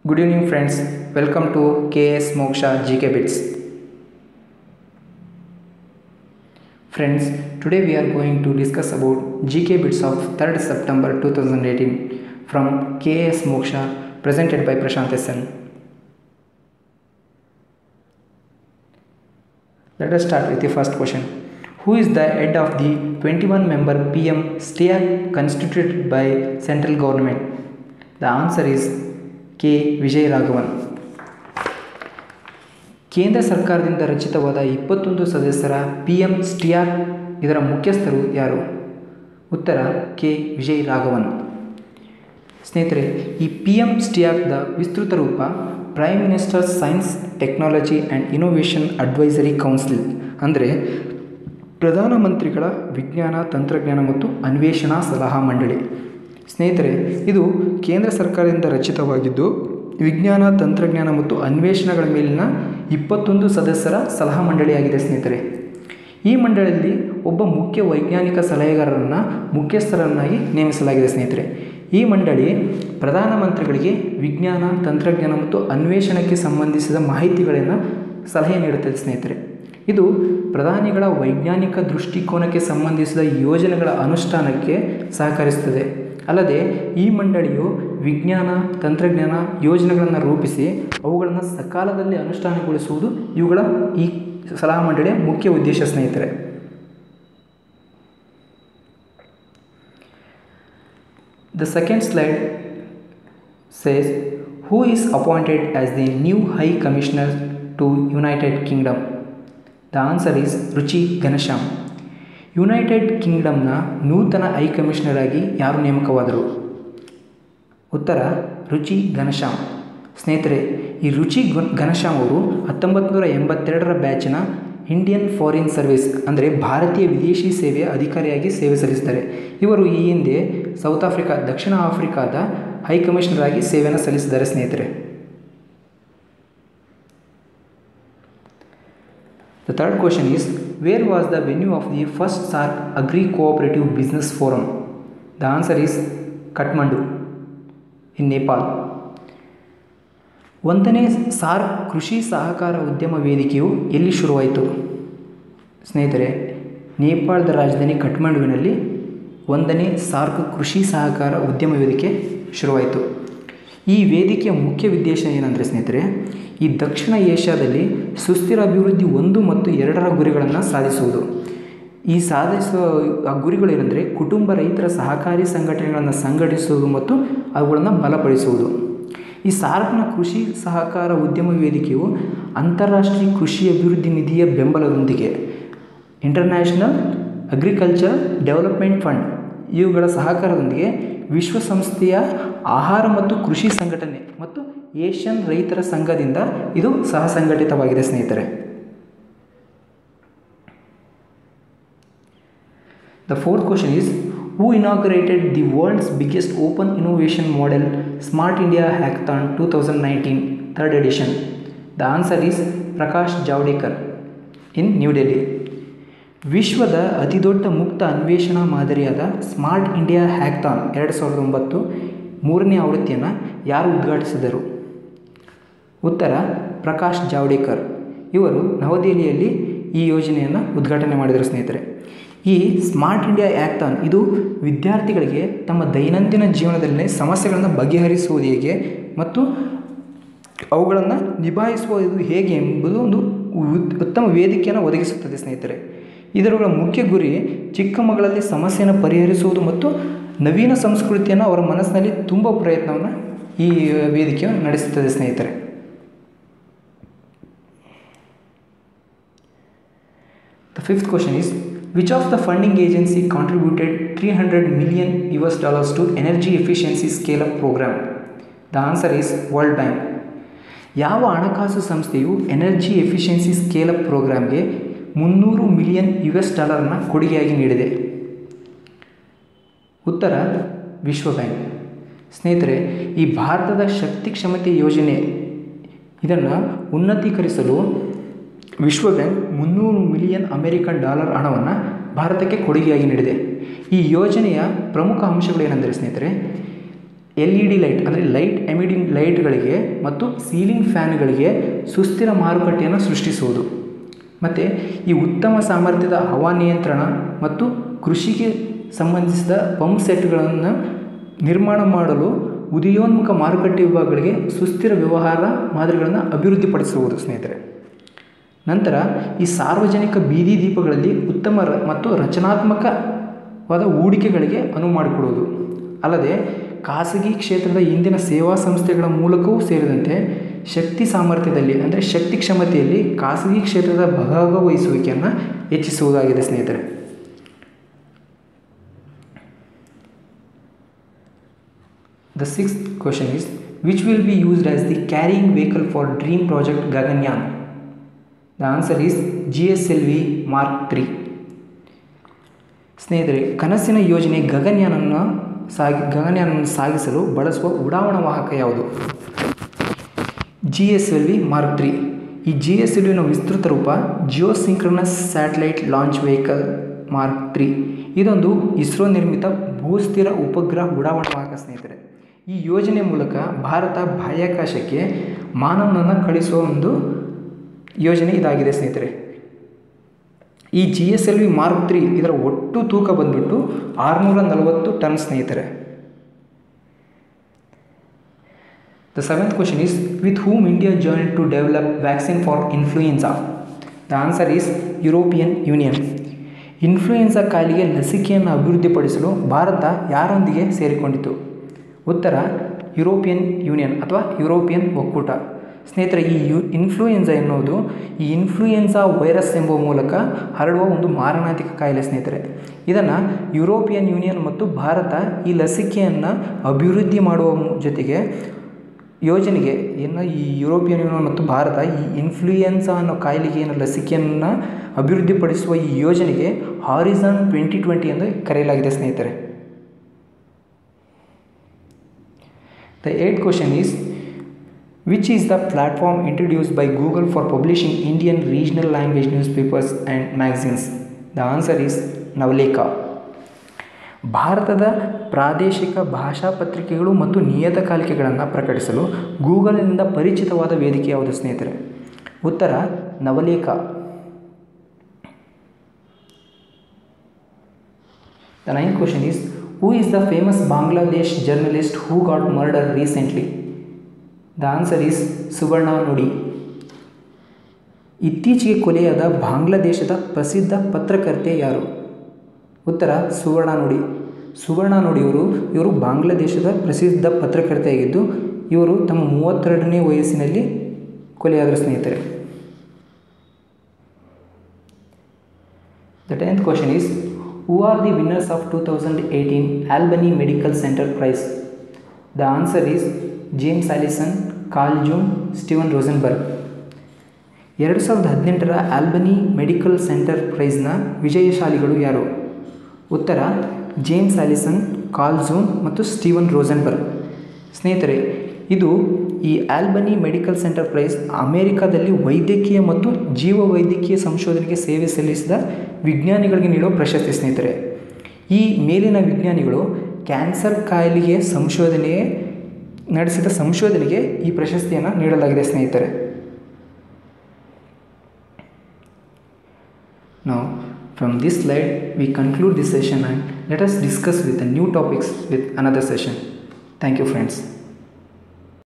Good evening, friends. Welcome to KS Moksha GK Bits. Friends, today we are going to discuss about GK Bits of 3rd September 2018 from KS Moksha presented by Prashant SN. Let us start with the first question. Who is the head of the 21 member PM STEAC constituted by central government? The answer is K Vijaya Raghavan ಕೇಂದ್ರ ಸರ್ಕಾರದಿಂದ ರಚಿತವಾದ ಇಪ್ಪತ್ತೊಂದು ಸದಸ್ಯರ P M ಸ್ಟಿಯಾಕ್ ಇದರ ಮುಖ್ಯಸ್ಥರು ಯಾರು ಉತ್ತರ K Vijay Raghavan ಸ್ನೇಹಿತರೆ ಈ ಪಿ ಎಂ ಸ್ಟಿಯಾಕ್ದ ವಿಸ್ತೃತ ರೂಪ prime minister science technology and innovation advisory council ಅಂದರೆ ಪ್ರಧಾನಮಂತ್ರಿಗಳ ವಿಜ್ಞಾನ ತಂತ್ರಜ್ಞಾನ ಮತ್ತು ಅನ್ವೇಷಣಾ ಸಲಹಾ ಮಂಡಳಿ ಸ್ನೇಹಿತರೆ ಇದು ಕೇಂದ್ರ ಸರ್ಕಾರದಿಂದ ರಚಿತವಾಗಿದ್ದು ವಿಜ್ಞಾನ ತಂತ್ರಜ್ಞಾನ ಮತ್ತು ಅನ್ವೇಷಣೆಗಳ ಮೇಲಿನ ಇಪ್ಪತ್ತೊಂದು ಸದಸ್ಯರ ಸಲಹಾ ಮಂಡಳಿಯಾಗಿದೆ ಸ್ನೇಹಿತರೆ ಈ ಮಂಡಳಿಯಲ್ಲಿ ಒಬ್ಬ ಮುಖ್ಯ ವೈಜ್ಞಾನಿಕ ಸಲಹೆಗಾರರನ್ನು ಮುಖ್ಯಸ್ಥರನ್ನಾಗಿ ನೇಮಿಸಲಾಗಿದೆ ಸ್ನೇಹಿತರೆ ಈ ಮಂಡಳಿ ಪ್ರಧಾನಮಂತ್ರಿಗಳಿಗೆ ವಿಜ್ಞಾನ ತಂತ್ರಜ್ಞಾನ ಮತ್ತು ಅನ್ವೇಷಣೆಗೆ ಸಂಬಂಧಿಸಿದ ಮಾಹಿತಿಗಳನ್ನು ಸಲಹೆ ನೀಡುತ್ತದೆ ಸ್ನೇಹಿತರೆ ಇದು ಪ್ರಧಾನಿಗಳ ವೈಜ್ಞಾನಿಕ ದೃಷ್ಟಿಕೋನಕ್ಕೆ ಸಂಬಂಧಿಸಿದ ಯೋಜನೆಗಳ ಅನುಷ್ಠಾನಕ್ಕೆ ಸಹಕರಿಸುತ್ತದೆ ಅಲ್ಲದೆ ಈ ಮಂಡಳಿಯು ವಿಜ್ಞಾನ ತಂತ್ರಜ್ಞಾನ ಯೋಜನೆಗಳನ್ನು ರೂಪಿಸಿ ಅವುಗಳನ್ನು ಸಕಾಲದಲ್ಲಿ ಅನುಷ್ಠಾನಗೊಳಿಸುವುದು ಇವುಗಳ ಈ ಸಲಹಾ ಮಂಡಳಿಯ ಮುಖ್ಯ ಉದ್ದೇಶ ಸ್ನೇಹಿತರೆ the second slide says who is appointed as the new high commissioner to United Kingdom the answer is Ruchi Ghanashyam United ಕಿಂಗ್ಡಮ್ನ ನೂತನ ಹೈ ಕಮಿಷನರ್ ಆಗಿ ಯಾರು ನೇಮಕವಾದರು ಉತ್ತರ ರುಚಿ ಘನಶ್ಯಾಮ್ ಸ್ನೇಹಿತರೆ ಈ ರುಚಿ ಘನಶ್ಯಾಮ್ ಅವರು ಹತ್ತೊಂಬತ್ತು ನೂರ ಎಂಬತ್ತೆರಡರ ಬ್ಯಾಚಿನ ಇಂಡಿಯನ್ ಫಾರಿನ್ ಸರ್ವಿಸ್ ಅಂದರೆ ಭಾರತೀಯ ವಿದೇಶಿ ಸೇವೆಯ ಅಧಿಕಾರಿಯಾಗಿ ಸೇವೆ ಸಲ್ಲಿಸ್ತಾರೆ ಇವರು ಈ ಹಿಂದೆ ಸೌತ್ ಆಫ್ರಿಕಾ ದಕ್ಷಿಣ ಆಫ್ರಿಕಾದ ಹೈ ಕಮಿಷನರ್ ಆಗಿ ಸೇವೆಯನ್ನು ಸಲ್ಲಿಸಿದ್ದಾರೆ ಸ್ನೇಹಿತರೆ The third question is Where was the venue of the first SARC Agri Cooperative Business Forum? The answer is Kathmandu in Nepal. ಒಂದನೇ ಸಾರ್ಕ್ ಕೃಷಿ ಸಹಕಾರ ಉದ್ಯಮ ವೇದಿಕೆಯು ಎಲ್ಲಿ ಶುರುವಾಯಿತು ಸ್ನೇಹಿತರೆ ನೇಪಾಳದ ರಾಜಧಾನಿ ಕಠ್ಮಂಡುವಿನಲ್ಲಿ ಒಂದನೇ ಸಾರ್ಕ್ ಕೃಷಿ ಸಹಕಾರ ಉದ್ಯಮ ವೇದಿಕೆ ಶುರುವಾಯಿತು ಈ ವೇದಿಕೆಯ ಮುಖ್ಯ ಉದ್ದೇಶ ಏನಂದರೆ ಸ್ನೇಹಿತರೆ ಈ ದಕ್ಷಿಣ ಏಷ್ಯಾದಲ್ಲಿ ಸುಸ್ಥಿರ ಅಭಿವೃದ್ಧಿ ಒಂದು ಮತ್ತು ಎರಡರ ಗುರಿಗಳನ್ನು ಸಾಧಿಸುವುದು ಈ ಸಾಧಿಸುವ ಆ ಗುರಿಗಳೇನೆಂದರೆ ಕುಟುಂಬ ರೈತರ ಸಹಕಾರಿ ಸಂಘಟನೆಗಳನ್ನು ಸಂಘಟಿಸುವುದು ಮತ್ತು ಅವುಗಳನ್ನು ಬಲಪಡಿಸುವುದು ಈ ಸಾರ್ಕ್ನ ಕೃಷಿ ಸಹಕಾರ ಉದ್ಯಮ ವೇದಿಕೆಯು ಅಂತಾರಾಷ್ಟ್ರೀಯ ಕೃಷಿ ಅಭಿವೃದ್ಧಿ ನಿಧಿಯ ಬೆಂಬಲದೊಂದಿಗೆ ಇಂಟರ್ನ್ಯಾಷನಲ್ ಅಗ್ರಿಕಲ್ಚರ್ ಡೆವಲಪ್ಮೆಂಟ್ ಫಂಡ್ ಇವುಗಳ ಸಹಕಾರದೊಂದಿಗೆ ವಿಶ್ವಸಂಸ್ಥೆಯ ಆಹಾರ ಮತ್ತು ಕೃಷಿ ಸಂಘಟನೆ ಮತ್ತು ಏಷ್ಯನ್ ರೈತರ ಸಂಘದಿಂದ ಇದು ಸಹ ಸಂಘಟಿತವಾಗಿದೆ ಸ್ನೇಹಿತರೆ the fourth question is who inaugurated the world's biggest open innovation model smart India hackathon two thousand nineteen third edition the answer is Prakash Javadekar in New Delhi ವಿಶ್ವದ ಅತಿದೊಡ್ಡ ಮುಕ್ತ ಅನ್ವೇಷಣಾ ಮಾದರಿಯಾದ ಸ್ಮಾರ್ಟ್ ಇಂಡಿಯಾ ಹ್ಯಾಕ್ಥಾನ್ ಎರಡು ಸಾವಿರದ ಒಂಬತ್ತು ಮೂರನೇ ಆವೃತ್ತಿಯನ್ನು ಯಾರು ಉದ್ಘಾಟಿಸಿದರು ಉತ್ತರ ಪ್ರಕಾಶ್ ಜಾವಡೇಕರ್ ಇವರು ನವದೆಹಲಿಯಲ್ಲಿ ಈ ಯೋಜನೆಯನ್ನು ಉದ್ಘಾಟನೆ ಮಾಡಿದರು ಸ್ನೇಹಿತರೆ ಈ ಸ್ಮಾರ್ಟ್ ಇಂಡಿಯಾ ಆ್ಯಕ್ಟಾನ್ ಇದು ವಿದ್ಯಾರ್ಥಿಗಳಿಗೆ ತಮ್ಮ ದೈನಂದಿನ ಜೀವನದಲ್ಲಿ ಸಮಸ್ಯೆಗಳನ್ನು ಬಗೆಹರಿಸುವುದು ಹೇಗೆ ಮತ್ತು ಅವುಗಳನ್ನು ನಿಭಾಯಿಸುವುದು ಹೇಗೆ ಎಂಬುದು ಒಂದು ಉತ್ತಮ ವೇದಿಕೆಯನ್ನು ಒದಗಿಸುತ್ತದೆ ಸ್ನೇಹಿತರೆ ಇದರ ಮುಖ್ಯ ಗುರಿ ಚಿಕ್ಕ ಮಗಳಲ್ಲಿ ಸಮಸ್ಯೆಯನ್ನು ಪರಿಹರಿಸುವುದು ಮತ್ತು ನವೀನ ಸಂಸ್ಕೃತಿಯನ್ನು ಅವರ ಮನಸ್ಸಿನಲ್ಲಿ ತುಂಬ ಪ್ರಯತ್ನವನ್ನು ಈ ವೇದಿಕೆಯು ನಡೆಸುತ್ತದೆ ಸ್ನೇಹಿತರೆ the fifth question is which of the funding agency contributed three hundred million U S dollars to energy efficiency scale up program the answer is World Bank ಯಾವ ಹಣಕಾಸು ಸಂಸ್ಥೆಯು ಎನರ್ಜಿ ಎಫಿಷಿಯನ್ಸಿ ಸ್ಕೇಲ್ ಅಪ್ ಪ್ರೋಗ್ರಾಮ್ಗೆ ಮುನ್ನೂರು million U S ಡಾಲರ್ನ ಕೊಡುಗೆಯಾಗಿ ನೀಡಿದೆ ಉತ್ತರ ವಿಶ್ವ ಬ್ಯಾಂಕ್ ಸ್ನೇಹಿತರೆ ಈ ಭಾರತದ ಶಕ್ತಿ ಕ್ಷಮತೆ ಯೋಜನೆ ಇದನ್ನು ಉನ್ನತೀಕರಿಸಲು ವಿಶ್ವ ಬ್ಯಾಂಕ್ ಮುನ್ನೂರು ಮಿಲಿಯನ್ ಅಮೆರಿಕನ್ ಡಾಲರ್ ಹಣವನ್ನು ಭಾರತಕ್ಕೆ ಕೊಡುಗೆಯಾಗಿ ನೀಡಿದೆ ಈ ಯೋಜನೆಯ ಪ್ರಮುಖ ಅಂಶಗಳೇನೆಂದರೆ ಸ್ನೇಹಿತರೆ ಎಲ್ ಇ ಡಿ ಲೈಟ್ ಅಂದರೆ ಲೈಟ್ ಎಮಿಡಿಂಗ್ ಲೈಟ್ಗಳಿಗೆ ಮತ್ತು ಸೀಲಿಂಗ್ ಫ್ಯಾನ್ಗಳಿಗೆ ಸುಸ್ಥಿರ ಮಾರುಕಟ್ಟೆಯನ್ನು ಸೃಷ್ಟಿಸುವುದು ಮತ್ತು ಈ ಉತ್ತಮ ಸಾಮರ್ಥ್ಯದ ಹವಾನಿಯಂತ್ರಣ ಮತ್ತು ಕೃಷಿಗೆ ಸಂಬಂಧಿಸಿದ ಪಂಪ್ ಸೆಟ್ಗಳನ್ನು ನಿರ್ಮಾಣ ಮಾಡಲು ಉದಯೋನ್ಮುಖ ಮಾರುಕಟ್ಟೆ ವಿಭಾಗಗಳಿಗೆ ಸುಸ್ಥಿರ ವ್ಯವಹಾರ ಮಾದರಿಗಳನ್ನು ಅಭಿವೃದ್ಧಿಪಡಿಸುವುದು ಸ್ನೇಹಿತರೆ ನಂತರ ಈ ಸಾರ್ವಜನಿಕ ಬೀದಿ ದೀಪಗಳಲ್ಲಿ ಉತ್ತಮ ರ ಮತ್ತು ರಚನಾತ್ಮಕವಾದ ಹೂಡಿಕೆಗಳಿಗೆ ಅನುವು ಮಾಡಿಕೊಡುವುದು ಅಲ್ಲದೆ ಖಾಸಗಿ ಕ್ಷೇತ್ರದ ಇಂದಿನ ಸೇವಾ ಸಂಸ್ಥೆಗಳ ಮೂಲಕವೂ ಸೇರಿದಂತೆ ಶಕ್ತಿ ಸಾಮರ್ಥ್ಯದಲ್ಲಿ ಅಂದರೆ ಶಕ್ತಿ ಕ್ಷಮತೆಯಲ್ಲಿ ಖಾಸಗಿ ಕ್ಷೇತ್ರದ ಭಾಗವಹಿಸುವಿಕೆಯನ್ನು ಹೆಚ್ಚಿಸುವುದಾಗಿದೆ ಸ್ನೇಹಿತರೆ The sixth question is which will be used as the carrying vehicle for dream project Gaganyaan? The answer is GSLV Mark 3. ಸ್ನೇಹಿತರೆ ಕನಸಿನ ಯೋಜನೆ ಗಗನಯಾನವನ್ನು ಸಾಗಿ ಗಗನಯಾನವನ್ನು ಸಾಗಿಸಲು ಬಳಸುವ ಉಡಾವಣಾ ವಾಹಕ ಯಾವುದು G S L V mark three ಈ ಜಿ ಎಸ್ ಎಲ್ ವಿನ ವಿಸ್ತೃತ ರೂಪ geosynchronous satellite launch vehicle mark three ಇದೊಂದು ಇಸ್ರೋ ನಿರ್ಮಿತ ಭೂಸ್ಥಿರ ಉಪಗ್ರಹ ಉಡಾವಣಾ ವಾಹಕ ಸ್ನೇಹಿತರೆ ಈ ಯೋಜನೆ ಮೂಲಕ ಭಾರತ ಬಾಹ್ಯಾಕಾಶಕ್ಕೆ ಮಾನವನನ್ನು ಕಳಿಸುವ ಒಂದು ಯೋಜನೆ ಇದಾಗಿದೆ ಸ್ನೇಹಿತರೆ ಈ G S L V mark three ಇದರ ಒಟ್ಟು ತೂಕ ಬಂದ್ಬಿಟ್ಟು ಆರುನೂರ ನಲವತ್ತು ಟನ್ ಸ್ನೇಹಿತರೆ the seventh question is with whom India join to develop vaccine for influenza the answer is European Union influenza ಕಾಯಿಲೆಗೆ ಲಸಿಕೆಯನ್ನು ಅಭಿವೃದ್ಧಿಪಡಿಸಲು ಭಾರತ ಯಾರೊಂದಿಗೆ ಸೇರಿಕೊಂಡಿತು ಉತ್ತರ ಯುರೋಪಿಯನ್ ಯೂನಿಯನ್ ಅಥವಾ ಯುರೋಪಿಯನ್ ಒಕ್ಕೂಟ ಸ್ನೇಹಿತರೆ ಈ ಯು ಇನ್ಫ್ಲೂಯೆನ್ಸಾ ಎನ್ನುವುದು ಈ ಇನ್ಫ್ಲೂಯೆನ್ಸಾ ವೈರಸ್ ಎಂಬುವ ಮೂಲಕ ಹರಡುವ ಒಂದು ಮಾರಣಾಂತಿಕ ಕಾಯಿಲೆ ಸ್ನೇಹಿತರೆ ಇದನ್ನು ಯುರೋಪಿಯನ್ ಯೂನಿಯನ್ ಮತ್ತು ಭಾರತ ಈ ಲಸಿಕೆಯನ್ನು ಅಭಿವೃದ್ಧಿ ಮಾಡುವ ಜೊತೆಗೆ ಯೋಜನೆಗೆ ಏನು ಈ ಯುರೋಪಿಯನ್ ಯೂನಿಯನ್ ಮತ್ತು ಭಾರತ ಈ ಇನ್ಫ್ಲೂಯೆನ್ಸಾ ಅನ್ನೋ ಕಾಯಿಲೆಗೆ ಏನು ಲಸಿಕೆಯನ್ನು ಅಭಿವೃದ್ಧಿಪಡಿಸುವ ಈ ಯೋಜನೆಗೆ ಹಾರಿಝಾನ್ ಟ್ವೆಂಟಿ ಟ್ವೆಂಟಿ ಎಂದು ಕರೆಯಲಾಗಿದೆ ಸ್ನೇಹಿತರೆ the eighth question is which is the platform introduced by Google for publishing Indian regional language newspapers and magazines? The answer is Navleka. ಭಾರತದ ಪ್ರಾದೇಶಿಕ ಭಾಷಾ ಪತ್ರಿಕೆಗಳು ಮತ್ತು ನಿಯತಕಾಲಿಕೆಗಳನ್ನು ಪ್ರಕಟಿಸಲು ಗೂಗಲ್ನಿಂದ ಪರಿಚಿತವಾದ ವೇದಿಕೆ ಯಾವುದು ಸ್ನೇಹಿತರೆ ಉತ್ತರ Navlekha the ninth question is who is the famous Bangladesh journalist who got murder recently the answer is Subarna Nodi ಇತ್ತೀಚೆಗೆ ಕೊಲೆಯಾದ ಬಾಂಗ್ಲಾದೇಶದ ಪ್ರಸಿದ್ಧ ಪತ್ರಕರ್ತೆ ಯಾರು ಉತ್ತರ ಸುವರ್ಣ ನುಡಿ ಸುವರ್ಣ ನುಡಿಯವರು ಇವರು ಬಾಂಗ್ಲಾದೇಶದ ಪ್ರಸಿದ್ಧ ಪತ್ರಕರ್ತೆಯಾಗಿದ್ದು ಇವರು ತಮ್ಮ ಮೂವತ್ತೆರಡನೇ ವಯಸ್ಸಿನಲ್ಲಿ ಕೊಲೆಯಾದರು ಸ್ನೇಹಿತರೆ the tenth question is who are the winners of two thousand eighteen Albany medical center prize the answer is James Allison Carl June Steven Rosenberg ಎರಡು ಸಾವಿರದ ಹದಿನೆಂಟರ ಆಲ್ಬನಿ ಮೆಡಿಕಲ್ ಸೆಂಟರ್ ಪ್ರೈಸ್ನ ವಿಜಯಶಾಲಿಗಳು ಯಾರು ಉತ್ತರ ಜೇಮ್ಸ್ ಆಲಿಸನ್ ಕಾಲ್ ಜೂನ್ ಮತ್ತು Steven Rosenberg ಸ್ನೇಹಿತರೆ ಇದು ಈ ಆಲ್ಬನಿ ಮೆಡಿಕಲ್ ಸೆಂಟರ್ ಪ್ರೈಸ್ ಅಮೆರಿಕಾದಲ್ಲಿ ವೈದ್ಯಕೀಯ ಮತ್ತು ಜೀವ ವೈದ್ಯಕೀಯ ಸಂಶೋಧನೆಗೆ ಸೇವೆ ಸಲ್ಲಿಸಿದ ವಿಜ್ಞಾನಿಗಳಿಗೆ ನೀಡುವ ಪ್ರಶಸ್ತಿ ಸ್ನೇಹಿತರೆ ಈ ಮೇಲಿನ ವಿಜ್ಞಾನಿಗಳು ಕ್ಯಾನ್ಸರ್ ಕಾಯಿಲೆಗೆ ಸಂಶೋಧನೆ ನಡೆಸಿದ ಸಂಶೋಧನೆಗೆ ಈ ಪ್ರಶಸ್ತಿಯನ್ನು ನೀಡಲಾಗಿದೆ ಸ್ನೇಹಿತರೆ Now, from this slide, we conclude this session and let us discuss with the new topics with another session. Thank you, friends.